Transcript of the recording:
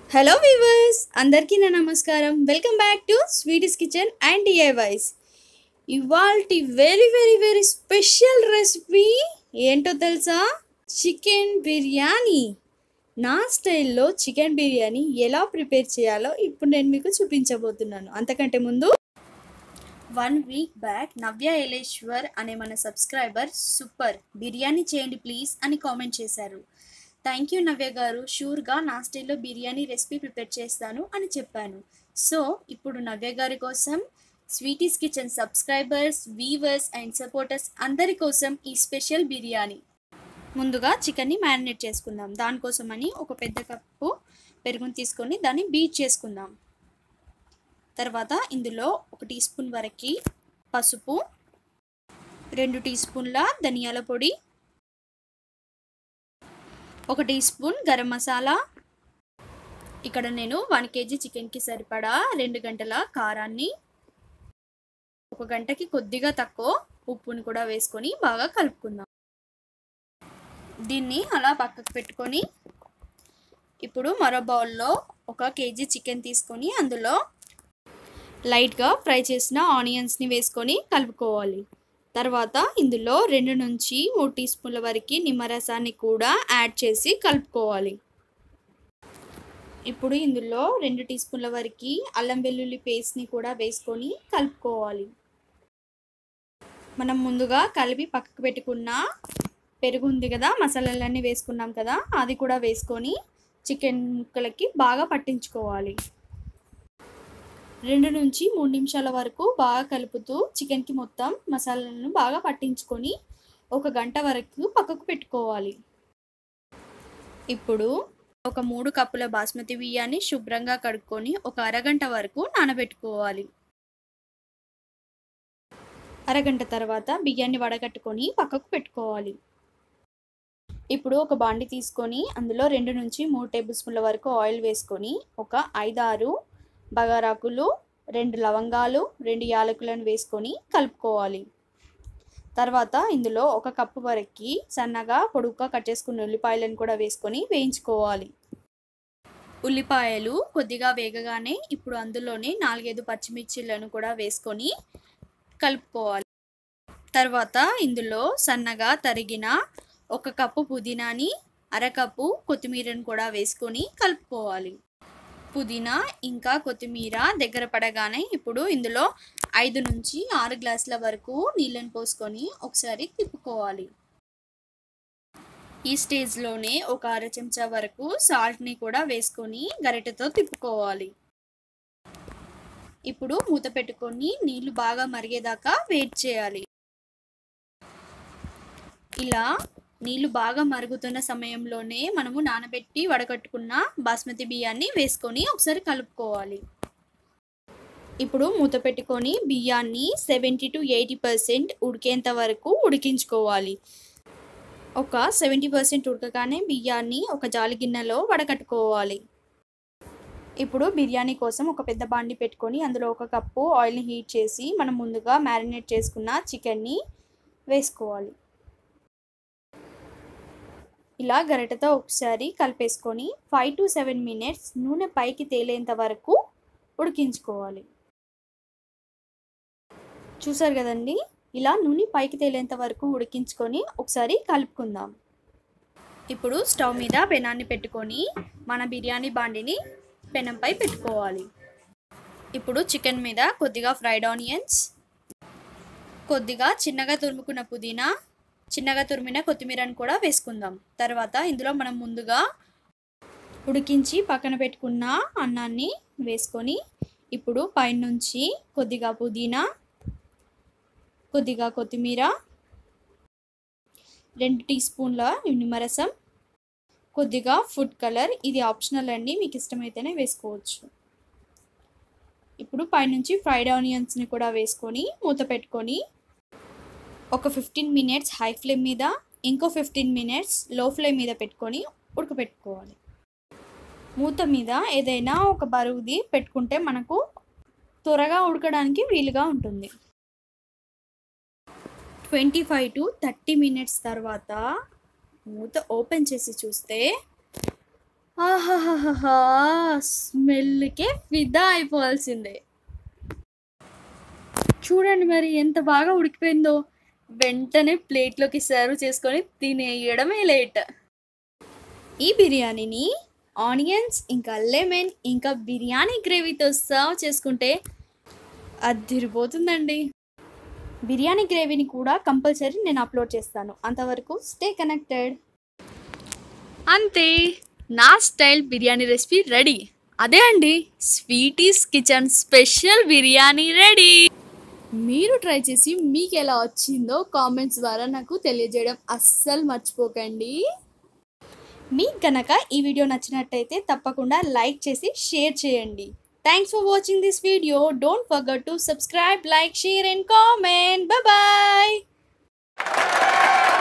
hello weavers అందరికీ నా నమస్కారం welcome back to Sweety's Kitchen and DIYs ఇవాల్టి very very very special recipe ఏంటో తెలుసా చికెన్ బిర్యానీ నా స్టైల్లో చికెన్ బిర్యానీ ఎలా ప్రిపేర్ చేయాలో ఇప్పుడు నేను మీకు చూపించబోతున్నాను అంతకంటే ముందు one week back Navya Eleshwar అనే మన సబ్స్క్రైబర్ సూపర్ బిర్యానీ చేయండి ప్లీజ్ అని కామెంట్ చేశారు థ్యాంక్ యూ నవ్య గారు షూర్గా నా స్టైల్లో బిర్యానీ రెసిపీ ప్రిపేర్ చేస్తాను అని చెప్పాను సో ఇప్పుడు నవ్య గారి కోసం Sweety's Kitchen subscribers viewers and supporters అందరి కోసం ఈ స్పెషల్ బిర్యానీ ముందుగా చికెన్ని మ్యారినేట్ చేసుకుందాం దానికోసమని ఒక పెద్ద కప్పు పెరుగుని తీసుకొని దాన్ని బీట్ చేసుకుందాం తర్వాత ఇందులో ఒక టీ స్పూన్ వరకు పసుపు రెండు టీ స్పూన్ల ధనియాల పొడి ఒక టీ స్పూన్ గరం మసాలా ఇక్కడ నేను వన్ కేజీ చికెన్కి సరిపడా రెండు గంటల కారాన్ని ఒక గంటకి కొద్దిగా తక్కువ ఉప్పుని కూడా వేసుకొని బాగా కలుపుకుందాం దీన్ని అలా పక్కకు పెట్టుకొని ఇప్పుడు మరో బౌల్లో ఒక కేజీ చికెన్ తీసుకొని అందులో లైట్గా ఫ్రై చేసిన ఆనియన్స్ని వేసుకొని కలుపుకోవాలి తర్వాత ఇందులో రెండు నుంచి మూడు టీ స్పూన్ల వరకు నిమ్మరసాన్ని కూడా యాడ్ చేసి కలుపుకోవాలి ఇప్పుడు ఇందులో రెండు టీ స్పూన్ల వరకు అల్లం వెల్లుల్లి పేస్ట్ని కూడా వేసుకొని కలుపుకోవాలి మనం ముందుగా కలిపి పక్కకు పెట్టుకున్న పెరుగు ఉంది కదా మసాలాలన్నీ వేసుకున్నాం కదా అది కూడా వేసుకొని చికెన్ ముక్కలకి బాగా పట్టించుకోవాలి రెండు నుంచి మూడు నిమిషాల వరకు బాగా కలుపుతూ చికెన్కి మొత్తం మసాలాలను బాగా పట్టించుకొని ఒక గంట వరకు పక్కకు పెట్టుకోవాలి ఇప్పుడు ఒక మూడు కప్పుల బాస్మతి బియ్యాన్ని శుభ్రంగా కడుక్కొని ఒక అరగంట వరకు నానబెట్టుకోవాలి అరగంట తర్వాత బియ్యాన్ని వడగట్టుకొని పక్కకు పెట్టుకోవాలి ఇప్పుడు ఒక బాండి తీసుకొని అందులో రెండు నుంచి మూడు టేబుల్ స్పూన్ల వరకు ఆయిల్ వేసుకొని ఒక ఐదారు బగారాకులు రెండు లవంగాలు రెండు యాలకులను వేసుకొని కలుపుకోవాలి తర్వాత ఇందులో ఒక కప్పు వరకు సన్నగా పొడుగ్గా కట్ చేసుకున్న ఉల్లిపాయలను కూడా వేసుకొని వేయించుకోవాలి ఉల్లిపాయలు కొద్దిగా వేగగానే ఇప్పుడు అందులోనే నాలుగైదు పచ్చిమిర్చిలను కూడా వేసుకొని కలుపుకోవాలి తర్వాత ఇందులో సన్నగా తరిగిన ఒక కప్పు పుదీనాని అరకప్పు కొత్తిమీరను కూడా వేసుకొని కలుపుకోవాలి పుదీనా ఇంకా కొత్తిమీర దగ్గర పడగానే ఇప్పుడు ఇందులో ఐదు నుంచి ఆరు గ్లాసుల వరకు నీళ్ళని పోసుకొని ఒకసారి తిప్పుకోవాలి ఈ స్టేజ్లోనే ఒక అర చెంచా వరకు సాల్ట్ని కూడా వేసుకొని గరిటెతో తిప్పుకోవాలి ఇప్పుడు మూత పెట్టుకొని నీళ్లు బాగా మరిగేదాకా వెయిట్ చేయాలి ఇలా నీళ్లు బాగా మరుగుతున్న సమయంలోనే మనము నానబెట్టి వడగట్టుకున్న బాస్మతి బియ్యాన్ని వేసుకొని ఒకసారి కలుపుకోవాలి ఇప్పుడు మూత పెట్టుకొని బియ్యాన్ని సెవెంటీ టు ఎయిటీ పర్సెంట్ ఉడికేంత వరకు ఉడికించుకోవాలి ఒక సెవెంటీ పర్సెంట్ ఉడకగానే బియ్యాన్ని ఒక జాలి గిన్నెలో వడకట్టుకోవాలి ఇప్పుడు బిర్యానీ కోసం ఒక పెద్ద బాండి పెట్టుకొని అందులో ఒక కప్పు ఆయిల్ని హీట్ చేసి మనం ముందుగా మ్యారినేట్ చేసుకున్న చికెన్ని వేసుకోవాలి ఇలా గరిటతో ఒకసారి కలిపేసుకొని ఫైవ్ టు సెవెన్ మినిట్స్ నూనె పైకి తేలేంత వరకు ఉడికించుకోవాలి చూసారు కదండి ఇలా నూనె పైకి తేలేంత వరకు ఉడికించుకొని ఒకసారి కలుపుకుందాం ఇప్పుడు స్టవ్ మీద పెనాన్ని పెట్టుకొని మన బిర్యానీ బాండిని పెనంపై పెట్టుకోవాలి ఇప్పుడు చికెన్ మీద కొద్దిగా ఫ్రైడ్ ఆనియన్స్ కొద్దిగా చిన్నగా తురుముకున్న పుదీనా చిన్నగా తురిమిన కొత్తిమీరను కూడా వేసుకుందాం తర్వాత ఇందులో మనం ముందుగా ఉడికించి పక్కన పెట్టుకున్న అన్నాన్ని వేసుకొని ఇప్పుడు పైనుంచి కొద్దిగా పుదీనా కొద్దిగా కొత్తిమీర రెండు టీ స్పూన్ల నిమ్మరసం కొద్దిగా ఫుడ్ కలర్ ఇది ఆప్షనల్ అండి మీకు ఇష్టమైతేనే వేసుకోవచ్చు ఇప్పుడు పైనుంచి ఫ్రైడ్ ఆనియన్స్ని కూడా వేసుకొని మూత పెట్టుకొని ఒక ఫిఫ్టీన్ మినిట్స్ హై ఫ్లేమ్ మీద ఇంకో ఫిఫ్టీన్ మినిట్స్ లో ఫ్లేమ్ మీద పెట్టుకొని ఉడకపెట్టుకోవాలి మూత మీద ఏదైనా ఒక బరువుది పెట్టుకుంటే మనకు త్వరగా ఉడకడానికి వీలుగా ఉంటుంది twenty five to thirty minutes తర్వాత మూత ఓపెన్ చేసి చూస్తే ఆహాహాహా స్మెల్కే ఫిదా అయిపోవాల్సిందే చూడండి మరి ఎంత బాగా ఉడికిపోయిందో వెంటనే ప్లేట్లోకి సర్వ్ చేసుకొని తినేయడమే లేట్ ఈ బిర్యానీని ఆనియన్స్ ఇంకా లెమన్ ఇంకా బిర్యానీ గ్రేవీతో సర్వ్ చేసుకుంటే అద్దిరిపోతుందండి బిర్యానీ గ్రేవీని కూడా కంపల్సరీ నేను అప్లోడ్ చేస్తాను అంతవరకు స్టే కనెక్టెడ్ అంతే నా స్టైల్ బిర్యానీ రెసిపీ రెడీ అదే అండి Sweety's Kitchen special biryani ready మీరు ట్రై చేసి మీకు ఎలా వచ్చిందో కామెంట్స్ ద్వారా నాకు తెలియజేయడం అస్సలు మర్చిపోకండి మీకు కనుక ఈ వీడియో నచ్చినట్టయితే తప్పకుండా లైక్ చేసి షేర్ చేయండి thanks for watching this video don't forget to subscribe like share and comment bye